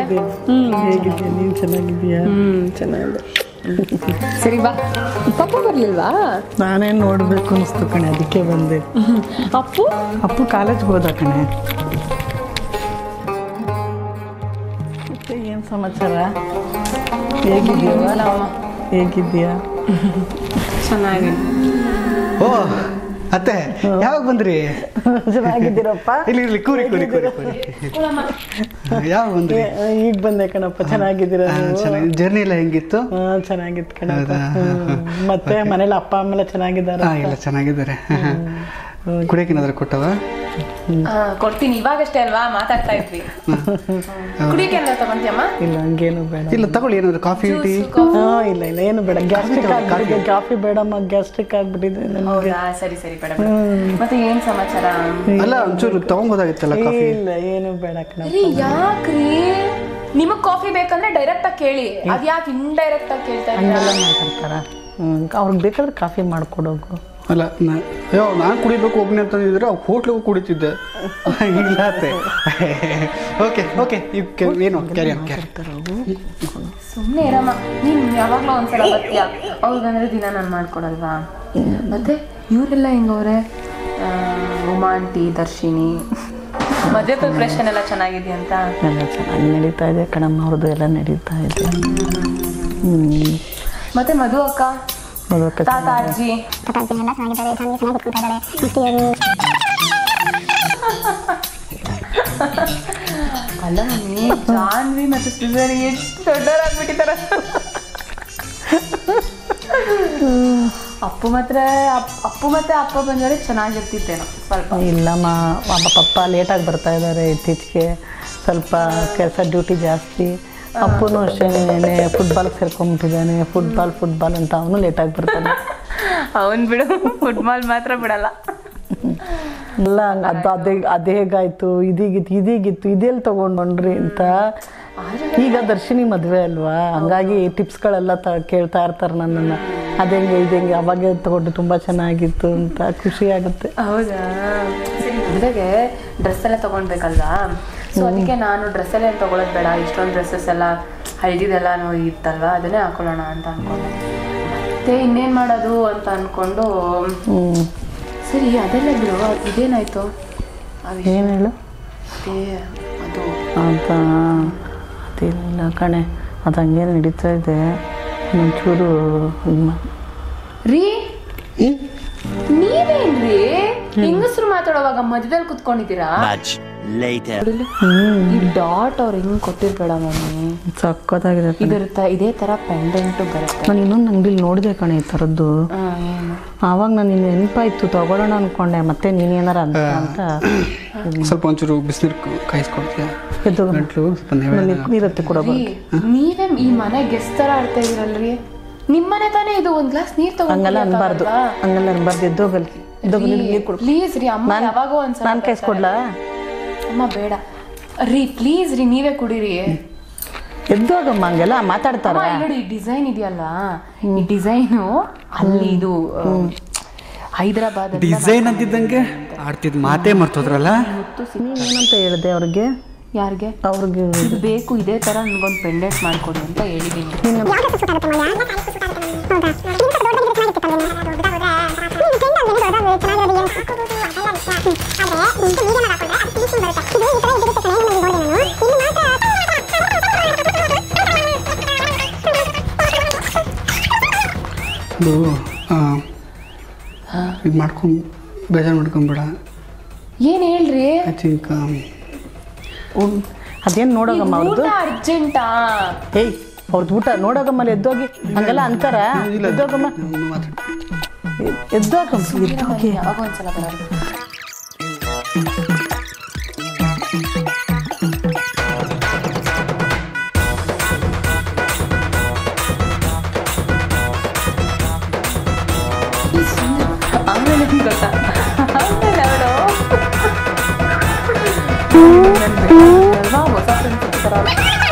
ಹೇಗಿದ್ಯಾ ನೀನು ಚೆನ್ನಾಗಿದ್ಯಾ ಹ್ಮ್ ಚೆನ್ನಾಗಿದೆ ಸರಿ ಬಾ ಪಪ್ಪ ಬರ್ಲಿಲ್ವಾ ನಾನೇ ನೋಡಬೇಕು ಅನಿಸ್ತು ಕಣೆ ಅದಕ್ಕೆ ಬಂದೆ ಅಪ್ಪು ಅಪ್ಪು ಕಾಲೇಜ್ಗೆ ಹೋದ ಕಣೆ ಮತ್ತೆ ಏನು ಸಮಾಚಾರ ಹೇಗಿದ್ಯಾ ಹೇಗಿದ್ಯಾ ಚೆನ್ನಾಗಿದೆ ಓ ಅತ್ತೆ ಯಾವಾಗ ಬಂದ್ರಿ ಚೆನ್ನಾಗಿದ್ದೀರಪ್ಪ ಇಲ್ಲಿ ಇರ್ಲಿ ಕೂರಿ ಕೂರಿ ಕೂರಿ ಕೂರಿ ಯಾವಾಗ ಬಂದ್ರಿ ಈಗ ಬಂದೆ ಕಣಪ್ಪ ಚೆನ್ನಾಗಿದ್ದೀರಾ ಆ, ನೀವು ಚೆನ್ನಾಗಿ ಜರ್ನಿ ಎಲ್ಲ ಹೆಂಗಿತ್ತು ಹಾ ಚೆನ್ನಾಗಿತ್ತು ಕಣಪ್ಪ ಹೌದಾ? ಹ್ಮ್. ಮತ್ತೆ ಮನೇಲಿ ಅಪ್ಪ ಅಮ್ಮ ಎಲ್ಲ ಚೆನ್ನಾಗಿದ್ದಾರೆ ಹಾ ಎಲ್ಲ ಚೆನ್ನಾಗಿದ್ದಾರೆ ಕುಡಿಯಕ್ಕೇನಾದ್ರು ಕೊಟ್ಟವ ಕೊಡ್ತೀನಿ ಇವಾಗಷ್ಟೇ ಅಲ್ವಾ ಮಾತಾಡ್ತಾ ಇದ್ವಿ ಕುಡಿಯಕ್ಕೆ ಎಲ್ಲ ತಗೊಂತೀಯಮ್ಮ ಇಲ್ಲ ಹಂಗೇನು ಬೇಡ ಇಲ್ಲ ತಗೊಳ್ಳಿ ಏನಾದ್ರು ಕಾಫಿ ಟೀ ಹಾ ಇಲ್ಲ ಇಲ್ಲ ಏನು ಬೇಡ ಗ್ಯಾಸ್ಟ್ರಿಕ್ ಆಗ್ಬಿಟ್ಟಿದೆ ಕಾಫಿ ಬೇಡಮ್ಮ ಗ್ಯಾಸ್ಟ್ರಿಕ್ ಆಗ್ಬಿಟ್ಟಿದೆ ನನಗೆ ಹೌದಾ ಸರಿ ಸರಿ ಬೇಡ ಬೇಡ. ಮತ್ತೆ ಏನ್ ಸಮಾಚಾರ ಅಲ್ಲ ಒಂಚೂರು ತಗೊಂಬೋದಾಗಿತ್ತಲ್ಲ ಕಾಫಿ ಇಲ್ಲ ಏನು ಬೇಡ ಕಣ ರೀ ಯಾಕ್ರಿ ನಿಮಗ್ ಕಾಫಿ ಬೇಕಂದ್ರೆ ಡೈರೆಕ್ಟ್ ಆಗಿ ಕೇಳಿ ಅದ್ ಯಾಕೆ ಇಂಡೈರೆಕ್ಟ್ ಆಗಿ ಕೇಳ್ತಾ ಇದ್ದೀರಾ ಹಂಗೆಲ್ಲ ಮಾತಾಡ್ತಾರ ಅವ್ರಿಗೆ ಬೇಕಾದ್ರೆ ಕಾಫಿ ಮಾಡ್ಕೊಡೋಗು ಅಲ್ಲ ನಾ- ಅಯ್ಯೋ ನಾನು ಕುಡಿಬೇಕು ಒಬ್ಬನೇ ಅಂತಂದಿದ್ರೆ ಹೋಟ್ಲಿಗೂ ಕುಡಿತಿದ್ದೆ ಇಲ್ಲ ಅತ್ತೆ ಓಕೆ ಓಕೆ ಏನು ಕ್ಯಾರಿ ಕ್ಯಾರಿ ಸುಮ್ನೆ ಇರಮ್ಮ ನೀನ್ ಯಾವಾಗ್ಲೂ ಒಂದ್ಸಲ ಬರ್ತೀಯ ಅವ್ರಿಗಂದ್ರೆ ದಿನ ನಾನು ಮಾಡ್ಕೊಡಲ್ವಾ ಮತ್ತೆ ಇವರೆಲ್ಲ ಹೆಂಗವ್ರೆ ಆ, ಉಮಾ ಆಂಟಿ ದರ್ಶಿನಿ ಮದುವೆ ಪ್ರಿಪ್ರೇಷನ್ ಎಲ್ಲ ಚೆನ್ನಾಗಿದೆ ಅಂತ ಎಲ್ಲ ಚೆನ್ನಾಗಿ ನಡೀತಾ ಇದೆ ಕಣಮ್ಮ ಅವ್ರದ್ದು ಎಲ್ಲ ನಡೀತಾ ಇದೆ ಹ್ಮ್ ಮತ್ತೆ ಮಧು ಅಕ್ಕ ನೋಡೋಕೆ ತಾತ ಅಜ್ಜಿ ಅಲ್ಲ ಮಮ್ಮಿ ಜಾನ್ವಿ ಮತ್ತೆ ಸುಜನ್ ಎಷ್ಟು ದೊಡ್ಡವರಾಗ್ಬಿಟ್ಟಿದಾರ ಅಪ್ಪು ಮಾತ್ರ ಅಪ್- ಅಪ್ಪು ಮತ್ತೆ ಅಪ್ಪ ಬಂದರೆ ಚೆನ್ನಾಗಿರ್ತಿತ್ತೇನೋ ಸ್ವಲ್ಪ ಇಲ್ಲಮ್ಮ ಅಮ್ಮ ಪಪ್ಪ ಲೇಟಾಗಿ ಬರ್ತಾ ಇದ್ದಾರೆ ಇತ್ತೀಚೆಗೆ ಸ್ವಲ್ಪ ಕೆಲಸ ಡ್ಯೂಟಿ ಜಾಸ್ತಿ ಅಪ್ಪನೂ ಅಷ್ಟೇ ನೆನೆ ಫುಟ್ಬಾಲ್ಗೆ ಸೇರ್ಕೊಂಡ್ಬಿಟ್ಟಿದ್ದಾನೆ ಫುಟ್ಬಾಲ್ ಫುಟ್ಬಾಲ್ ಅಂತ ಅವನು ಲೇಟಾಗಿ ಬರ್ತಾನೆ ಅವನ್ ಬಿಡು ಫುಟ್ಬಾಲ್ ಮಾತ್ರ ಬಿಡಲ್ಲ ಎಲ್ಲ ಹಂಗೆ ಅದು ಅದೇ ಅದೇ ಹೇಗಾಯ್ತು ಇದೀಗಿತ್ತು ಇದೀಗಿತ್ತು ಇದೆಲ್ಲಿ ತೊಗೊಂಡ್ರಿ ಅಂತ ಈಗ ದರ್ಶಿನಿ ಮದುವೆ ಅಲ್ವಾ ಹಂಗಾಗಿ ಟಿಪ್ಸ್ಗಳೆಲ್ಲ ತ ಕೇಳ್ತಾ ಇರ್ತಾರೆ ನನ್ನನ್ನು ಅದೆಂಗೆ ಇದೆಂಗೆ ಅವಾಗೆ ತಗೊಂಡು ತುಂಬ ಚೆನ್ನಾಗಿತ್ತು ಅಂತ ಖುಷಿ ಆಗುತ್ತೆ ಹೌದಾ ಸರಿ ಮದುವೆಗೆ ಡ್ರೆಸ್ ಎಲ್ಲ ತಗೊಳ್ಬೇಕಲ್ವಾ ಸೊ ಅದಕ್ಕೆ ನಾನು ಡ್ರೆಸ್ ಎಲ್ಲ ಏನ್ ತಗೊಳ್ಳೋದು ಬೇಡ ಇಷ್ಟೊಂದು ಡ್ರೆಸ್ಸಸ್ ಎಲ್ಲ ಹಳದಿದೆಲ್ಲ ನೋಡಿ ಇತ್ತಲ್ವಾ ಅದನ್ನೇ ಹಾಕೊಳ್ಳೋಣ ಅಂತ ಅನ್ಕೊಂಡೆ ಮತ್ತೆ ಇನ್ನೇನ್ ಮಾಡೋದು ಅಂತ ಅನ್ಕೊಂಡು ಹ್ಞೂ ಸರಿ ಅದೆಲ್ಲ ಬಿಡು ಇದೇನಾಯ್ತು ಆ ವಿಷಯ ಏನು ಹೇಳು ಅದೇ ಅದು ಅಂತ ಅದಿಲ್ಲ ಕಣೆ ಅದು ಹಂಗೆ ನಡೀತಾ ಇದೆ ಒಂಚೂರು ಇದ್ ಮಾ- ರೀ ನೀವೇನ್ರಿ ಹೆಂಗಸ್ರು ಮಾತಾಡುವಾಗ ಮಧ್ಯದಲ್ಲಿ ಕುತ್ಕೊಂಡಿದ್ದೀರಾ Much later. ಈ ಡಾಟ್ ಅವ್ರು ಹೆಂಗ್ ಕೊಟ್ಟಿರ್ಬೇಡ ಮಮ್ಮಿ ಸಖತ್ತಾಗಿದೆ ಕಣೆ. ಇದಿರುತ್ತೆ ಇದೇ ತರ ಪೆಂಡೆಂಟ್ ಬರುತ್ತೆ ನಾನು ಇನ್ನೊಂದು ಅಂಗಡಿಲಿ ನೋಡಿದೆ ಕಣೆ ಈ ಥರದ್ದು ಆ, ಏನು ಆವಾಗ ನಾನು ನೆನಪಾಯ್ತು ತಗೊಳ್ಳೋಣ ಅನ್ಕೊಂಡೆ ಮತ್ತೆ ನೀನೇನಾರ ಅಂತ ಅಂತ ಸ್ವಲ್ಪ ಒಂಚೂರು ಬಿಸಿನೀರು ಕಾಯಿಸ್ಕೊಡ್ತೀಯಾ ಎದ್ದು ಗಂಟ್ಲು ಸ್ವಲ್ಪ ನೆವೆ ನೀರತ್ತೆ ಕೊಡೋ ರೀ, ನೀವೇ ಈ ಮನೆ ಗೆಸ್ಟ್ ತರ ಆಡ್ತಾ ಇದೀರಲ್ರಿ ನಿಮ್ಮನೆ ತಾನೇ ಇದು ಒಂದ್ ಗ್ಲಾಸ್ ನೀರ್ ಹಂಗೆಲ್ಲ ಅನ್ಬಾರ್ದು ಹಂಗೆಲ್ಲ ಅನ್ಬಾರ್ದು ಎದ್ದೋಗಲ್ಲಿ ಎದ್ದೋಗಲ್ಲಿ ನೀರು ಕೊಡು ಪ್ಲೀಸ್ ರೀ ಅಮ್ಮ ನಾನ್- ಯಾವಾಗೋ ಒಂದ್ಸಲ ನಾನು ಕಾಯಿಸ್ಕೊಡ್ಲಾ ಅಮ್ಮ ಬೇಡ ರೀ ಪ್ಲೀಸ್ ರೀ ನೀವೇ ಕುಡೀರಿ ಎದ್ದೋಗಮ್ಮ ಹಂಗೆಲ್ಲ ಮಾತಾಡ್ತಾರ ಅಮ್ಮ, ಇಲ್ಲಿ ನೋಡಿ ಈ ಡಿಸೈನ್ ಇದೆಯಲ್ಲ ಈ ಡಿಸೈನು ಅಲ್ಲಿ ಇದು ಹೈದರಾಬಾದ್ ಡಿಸೈನ್ ಅಂತಿದ್ದಂಗೆ ಆಡ್ತಿದ್ ಮಾತೇ ಮರ್ತೋದ್ರಲ್ಲ ಏನಂತ ಹೇಳಿದೆ ಅವ್ರಿಗೆ ಯಾರಿಗೆ ಅವ್ರಿಗೆ ಇದು ಬೇಕು ಇದೇ ತರ ನನ್ಗೊಂದು ಪೆಂಡೆಂಟ್ ಮಾಡ್ಕೊಡಿ ಅಂತ ಹೇಳಿದೀನಿ ಅದು ಇದು ಮಾಡ್ಕೊಂಡ್ ಬೇಜಾರು ಮಾಡ್ಕೊಂಬೇಡ ಏನ್ ಹೇಳ್ರಿ ಐ ಥಿಂಕ್ ಅದೇನು ನೋಡೋಗಮ್ಮ ಅವ್ರದ್ದು ಅರ್ಜೆಂಟಾ ಏಯ್ ಅವ್ರದ್ದು ಊಟ ನೋಡೋಗಮ್ಮ ಅಲ್ಲಿ ಎದ್ದೋಗಿ ಹಂಗೆಲ್ಲ ಅಂತಾರ ಎದ್ದೋಗಮ್ಮ ಎದ್ದೋಗಮ್ಮ ಎದ್ದೋಗಿ ಯಾವಾಗ ಒಂದ್ಸಲ ಬರೋದು ಆಮೇಲೆ ಏನ್ ಗೊತ್ತಾ ಆಮೇಲೆ ಅವಳು ಅಲ್ವಾ ಹೊಸ ಫ್ರೆಂಡ್ಸ್ ಸಿಗ್ತಾರಲ್ಲ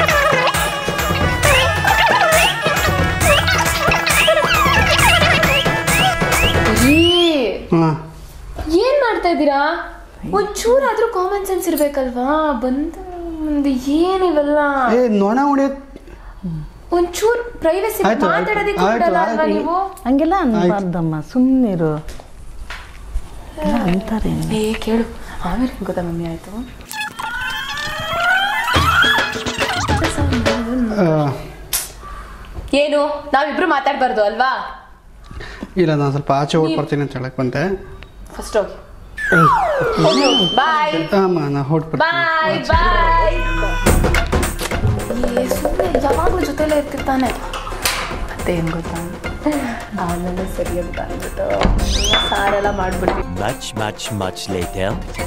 ರೀ ಹಾಂ ಏನ್ ಮಾಡ್ತಾ ಇದ್ದೀರಾ ಒಂಚೂರಾದ್ರೂ ಕಾಮನ್ ಸೆನ್ಸ್ ಇರ್ಬೇಕಲ್ವಾ ಬಂದು ಮುಂದೆ ಏನಿವೆಲ್ಲ ಏ ನೊಣ ಹೊಡಿಯೋದು ಒಂಚೂರ್ ಪ್ರೈವಸಿ ಆಯ್ತು, ಆಯ್ತು, ಮಾತಾಡೋದಕ್ಕೆ ಆಯ್ತು, ಬಿಡಲ್ಲ ಅಲ್ವಾ ಆಯ್ತು. ನೀವು ಹಂಗೆಲ್ಲ ಅನ್ಬಾರ್ದಮ್ಮ ಸುಮ್ಮನಿರು ಅಂತಾರೆ ಏ ಕೇಳು ಆಮೇಲೆ ಹೆಂಗ್ ಗೊತ್ತಾ ಮಮ್ಮಿ ಆಯ್ತು ಆ, ಏನು ನಾವಿಬ್ರು ಮಾತಾಡ್ಬಾರ್ದು ಅಲ್ವಾ ಇಲ್ಲ ನಾನು ಸ್ವಲ್ಪ ಆಚೆ ಓಡ್ ಬರ್ತೀನಿ ಅಂತ ಹೇಳಕ್ ಬಂದೆ ಫಸ್ಟ್ ಹೋಗಿ ಬಾಯ್ ಅಮ್ಮ ನಾ ಹೊರಟ್ಬಿಡ್ತೀನಿ ಬಾಯ್ ಬಾಯ್ ಸುಮ್ಮನೆ ಯಾವಾಗಲೂ ಜೊತೆಲೇ ಇರ್ತಿರ್ತಾನೆ ಮತ್ತೆ ಏನ್ ಗೊತ್ತಾ ಆಮೇಲೆ ಸರಿ ಅಂತ ಅಂದ್ಬಿಟ್ಟು ಸಾರೆಲ್ಲ ಮಾಡ್ಬಿಟ್ವಿ Much, much, much later.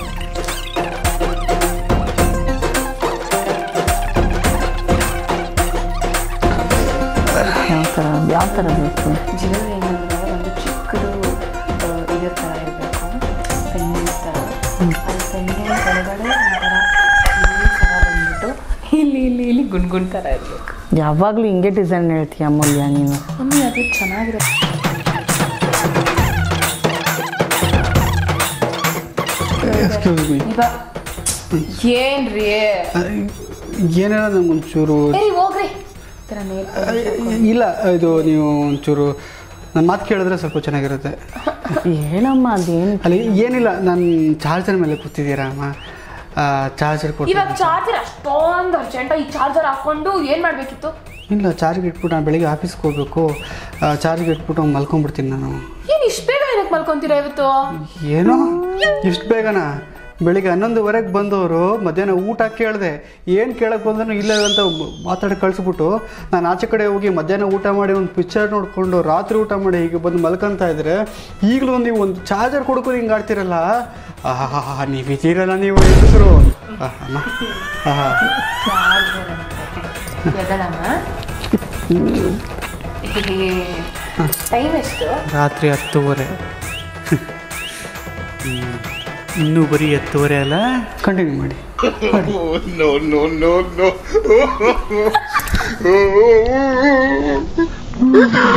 ಯಾವ ಥರ ಯಾವ ಥರ ಬೇಕು ಜ್ಯುವೆಲ್ರಿ ಏನಂದ್ರೆ ಒಂದು ಚಿಕ್ಕದು ಆ, ಇದ್ರ ಥರ ಇರಬೇಕು ಪೆಂಡೆಂಟ್ ಥರ ಅದು ಪೆಂಡೆಂಟ್ ಒಳಗಡೆ ಒಂಥರ ಇಲ್ಲಿ ಥರ ಬಂದ್ಬಿಟ್ಟು ಇಲ್ಲಿ ಇಲ್ಲಿ ಇಲ್ಲಿ ಗುಂಡ್ ಗುಂಡ್ ಥರ ಇರಬೇಕು ಯಾವಾಗಲೂ ಹಿಂಗೆ ಡಿಸೈನ್ ಹೇಳ್ತೀಯ ಅಮೂಲ್ಯ ನೀನು ಮಮ್ಮಿ ಅದು ಚೆನ್ನಾಗಿರುತ್ತೆ ಎಕ್ಸ್ಕ್ಯೂಸ್ ಮೀ ಇವಾಗ ಏನ್ರಿ ಏನೇಳ ನಂಗೆ ಒಂಚೂರು ಏರಿ ಹೋಗ್ರಿ ಈ ಥರ ನೇಲ್ ಇಲ್ಲ ಇದು ನೀವು ಒಂಚೂರು ನನ್ನ ಮಾತು ಕೇಳಿದ್ರೆ ಸ್ವಲ್ಪ ಚೆನ್ನಾಗಿರುತ್ತೆ ಹೇಳಮ್ಮ ಅದೇನು ಅಲ್ಲಿ ಏನಿಲ್ಲ ನಾನು ಚಾರ್ಜರ್ ಮೇಲೆ ಕೂತಿದ್ದೀರಾ ಅಮ್ಮ ಚಾರ್ಜರ್ ಕೊಟ್ಟು ಇವಾಗ ಚಾರ್ಜರ್ ಅಷ್ಟೊಂದು ಅರ್ಜೆಂಟ ಈ ಚಾರ್ಜರ್ ಹಾಕೊಂಡು ಏನ್ ಮಾಡ್ಬೇಕಿತ್ತು ಇಲ್ಲ ಚಾರ್ಜ್ಗೆ ಇಟ್ಬಿಟ್ಟು ನಾನು ಬೆಳಿಗ್ಗೆ ಆಫೀಸ್ಗೆ ಹೋಗ್ಬೇಕು ಚಾರ್ಜ್ಗೆ ಇಟ್ಬಿಟ್ಟು ಮಲ್ಕೊಂಡ್ಬಿಡ್ತೀನಿ ನಾನು ಏನ್ ಇಷ್ಟ ಬೇಗ ಏನಕ್ಕೆ ಮಲ್ಕೊಂತೀರಾ ಇವತ್ತು ಏನೋ ಇಷ್ಟು ಬೇಗನಾ ಬೆಳಿಗ್ಗೆ ಹನ್ನೊಂದುವರೆಗೆ ಬಂದವರು ಮಧ್ಯಾಹ್ನ ಊಟ ಕೇಳಿದೆ ಏನು ಕೇಳಕ್ಕೆ ಬಂದ್ರು ಇಲ್ಲ ಅಂತ ಮಾತಾಡಿ ಕಳಿಸ್ಬಿಟ್ಟು ನಾನು ಆಚೆ ಕಡೆ ಹೋಗಿ ಮಧ್ಯಾಹ್ನ ಊಟ ಮಾಡಿ ಒಂದು ಪಿಕ್ಚರ್ ನೋಡಿಕೊಂಡು ರಾತ್ರಿ ಊಟ ಮಾಡಿ ಹೀಗೆ ಬಂದು ಮಲ್ಕೊಂತ ಇದ್ರೆ ಈಗಲೂ ನೀವು ಒಂದು ಚಾರ್ಜರ್ ಕೊಡ್ಕೊಂಡು ಹಿಂಗೆ ಆಡ್ತಿರಲ್ಲ ಆಹಾ ನೀವು ಇದ್ದೀರಲ್ಲ ನೀವು ಹೆಂಗಸರು ಅಮ್ಮ ಆಹಾ ಎದಳಮ್ಮ ಟೈಮ್ ಎಷ್ಟು ರಾತ್ರಿ ಹತ್ತುವರೆ ಹ್ಮ್. ಇನ್ನೂ ಬರೀ ಹತ್ತುವರೆ ಅಲ್ಲ ಕಂಟಿನ್ಯೂ ಮಾಡಿ no, no, no, no.